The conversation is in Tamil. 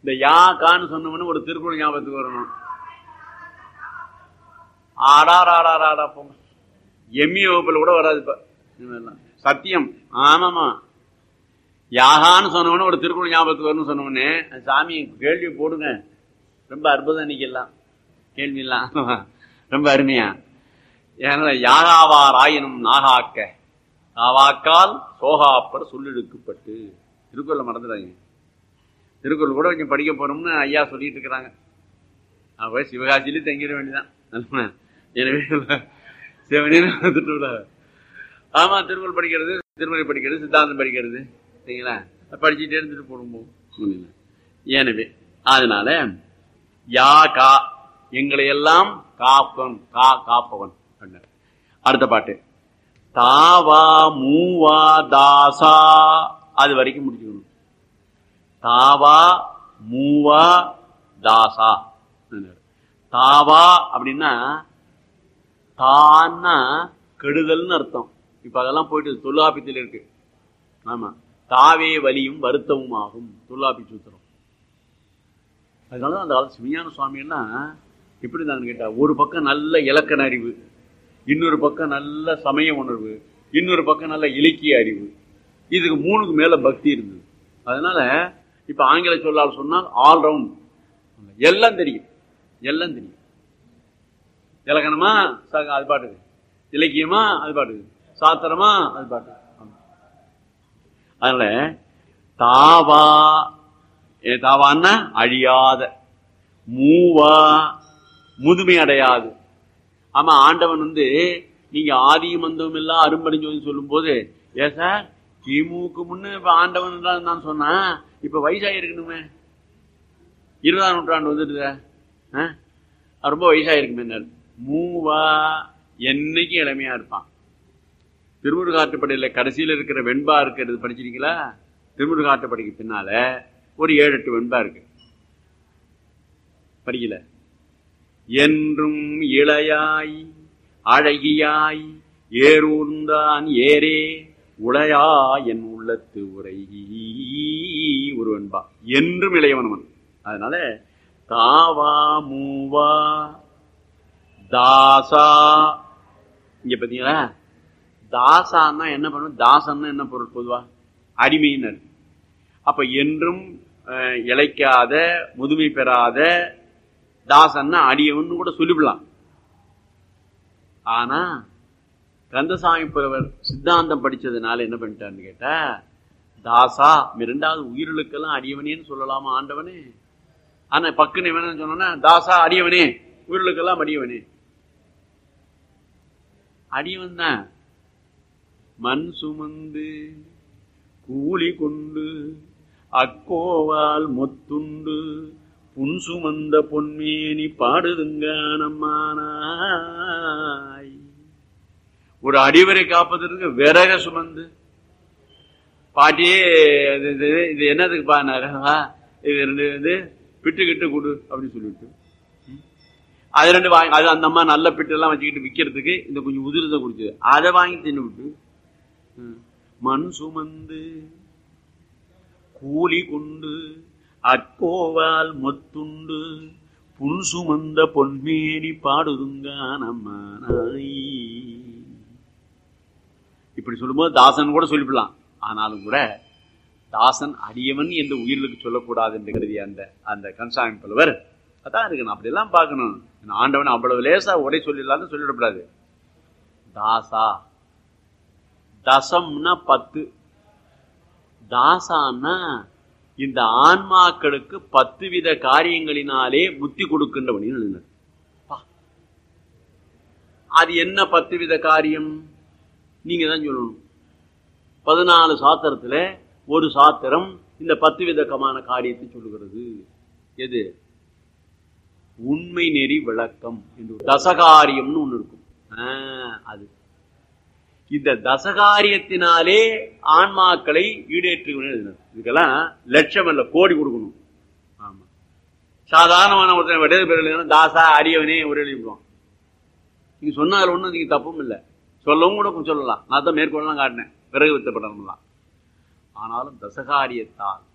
இந்த யா கான்னு சொன்னவனு ஒரு திருக்குறள் ஞாபகத்துக்கு வரணும் ஆடாராடாராடா போங்க எம்மி வகுப்புல கூட வராது இப்ப இதெல்லாம். சத்தியம் ஆமாமா யாகான்னு சொன்னவனு ஒரு திருக்குறள் ஞாபகத்துக்கு வரணும்னு சொன்னவனே சாமி கேள்வி போடுங்க ரொம்ப அற்புதம் இன்னைக்கெல்லாம் கேள்வி எல்லாம் ரொம்ப அருமையா ஏன்னா யாகாவார் ஆயினும் நாகாக்க நாவாக்கால் சோகாப்பட சொல்லிழுக்கப்பட்டு திருக்குறளை மறந்துடாங்க திருக்குறள் கூட கொஞ்சம் படிக்க போறோம்னு ஐயா சொல்லிட்டு இருக்கிறாங்க அப்ப சிவகாசியிலே தங்கிட வேண்டியதான் எனவே சிவனேன்னு வந்துட்டு விட. ஆமா திருக்குறள் படிக்கிறது திருமறை படிக்கிறது சித்தாந்தம் படிக்கிறது சரிங்களா படிச்சுட்டே இருந்துட்டு போடும்போது எனவே அதனால யா கா எங்களை எல்லாம் காப்பவன் கா காப்பவன் அப்படின்னாரு. அடுத்த பாட்டு தாவா மூவா தாசா அது வரைக்கும் முடிச்சுக்கணும் தாவா மூவா தாசா அப்படின்னாரு. தாவா அப்படின்னா தான்னா கெடுதல்னு அர்த்தம் இப்ப அதெல்லாம் போயிட்டு தொல்லாபித்தில் இருக்கு ஆமா தாவே வலியும் வருத்தமும் ஆகும் தொல்லாபி சூத்திரம் அதனால அந்த காலத்து சிவஞான சுவாமி எல்லாம் எப்படி இருந்தாங்கன்னு கேட்டா ஒரு பக்கம் நல்ல இலக்கண அறிவு இன்னொரு பக்கம் நல்ல சமய உணர்வு இன்னொரு பக்கம் நல்ல இலக்கிய அறிவு இதுக்கு மூணுக்கு மேல பக்தி இருந்தது அதனால இப்ப ஆங்கில சொல்லால் சொன்னால் ஆல்ரவுண்ட் எல்லாம் தெரியும் எல்லாம் தெரியும் இலக்கணமா ச- அது பாட்டுக்கு இலக்கியமா அது பாட்டுக்கு சாத்திரமா அது பாட்டுக்கு ஆமா. அதனால தாவா ஏ தாவான்னா அழியாத மூவா முதுமை அடையாது ஆமா ஆண்டவன் வந்து நீங்க ஆதியும் மந்தமும் எல்லாம் அரும்படிஞ்சோன்னு சொல்லும் போது ஏ சார் கிமுக்கு முன்ன இப்ப ஆண்டவன் தான் நான் சொன்னேன் இப்ப வயசாகி இருக்கணுமே இருபதாம் நூற்றாண்டு வந்துடுத ரொம்ப வயசாயிருக்குமே மூவா என்னைக்கும் இளமையா இருப்பான் திருமுருகாட்டுப்படையில கடைசியில இருக்கிற வெண்பா இருக்கிறது படிச்சிருக்கீங்களா திருமுருகாட்டுப்படைக்கு பின்னால ஒரு ஏழு எட்டு வெண்பா இருக்கு படிக்கல என்றும் இளையாய் அழகியாய் ஏறூர்ந்தான் ஏரே உளையா என் உள்ளத்து உரை ஒரு வெண்பா என்றும் இளையவனவன் அதனால தாவா மூவா தாசா இங்க பாத்தீங்களா தாசான்னா என்ன பண்ணும் தாசன்னா என்ன பொருள் பொதுவா அடிமையினர் அப்ப என்றும் அஹ், இளைக்காத முதுமை பெறாத தாசன்னா அடியவன் கூட சொல்லிவிடலாம் ஆனா கந்தசாமி புலவர் சித்தாந்தம் படிச்சதுனால என்ன பண்ணிட்டாருன்னு கேட்டா தாசா இரண்டாவது உயிர்களுக்கெல்லாம் அடியவனேன்னு சொல்லலாமா ஆண்டவனே ஆனா பக்குன்னு வேணும்னு சொன்னோன்னா தாசா அடியவனே உயிர்களுக்கெல்லாம் அடியவனே அடியவன் தான் மண் சுமந்து கூலி கொண்டு அக்கோவால் மொத்துண்டு புன் சுமந்த பொன்மேனி பாடுதுங்கானம்மானாய் ஒரு அடிவரை காப்பதற்கு விறக சுமந்து பாட்டியே இது இது- இது என்னதுக்கு பாருங்க இது ரெண்டு இது பிட்டு கிட்டு கொடு அப்படின்னு சொல்லிட்டு ம். அது ரெண்டு வாங்கி அது அந்த அம்மா நல்ல பிட்டு எல்லாம் வச்சுக்கிட்டு விற்கிறதுக்கு இந்த கொஞ்சம் உதிரத்தை குடிச்சது அதை வாங்கி தின்னு விட்டு ம். மண் சுமந்து கூலி கொண்டு அக்கோவால் மொத்துண்டு புன் சுமந்த பொன்மேனி பாடுதுங்கானம்மானாய் இப்படி சொல்லும்போது தாசன் கூட சொல்லிவிடலாம் ஆனாலும் கூட தாசன் அடியவன் என்று உயிர்களுக்கு சொல்லக்கூடாது என்று கருதிய அந்த அந்த கன்சாமி புலவர் அதான் இருக்கணும் அப்படியெல்லாம் பார்க்கணும் ஆண்டவன் அவ்வளவு லேசா உரை சொல்லிடலாம்னு சொல்லிடக்கூடாது தாசா தசம்னா பத்து தாசான்னா இந்த ஆன்மாக்களுக்கு பத்து வித காரியங்களினாலே புத்தி கொடுக்கின்றவன் எழுதினார் பா. அது என்ன பத்து வித காரியம் நீங்க தான் சொல்லணும் பதினாலு சாத்திரத்துல ஒரு சாத்திரம் இந்த பத்து விதமான காரியத்தை சொல்லுகிறது எது உண்மை நெறி விளக்கம் என்று தசகாரியம்னு ஒண்ணு இருக்கும் ஆ, அது இந்த தசகாரியத்தினாலே ஆன்மாக்களை ஈடேற்றுகிறேன் எழுதினார். இதுக்கெல்லாம் லட்சம் அல்ல கோடி கொடுக்கணும் ஆமா சாதாரணமான ஒருத்தன் விடது பேர் எழுதினா தாசா அரியவனே ஒரு எழுதிடுவான் நீங்க சொன்னால ஒண்ணும் நீங்க தப்பும் இல்லை சொல்லவும் கூட சொல்லலாம் நான் தான் மேற்கொள்ளலாம் காட்டினேன் பிறகு வித்தப்படலாம் ஆனாலும் தசகாரியத்தால்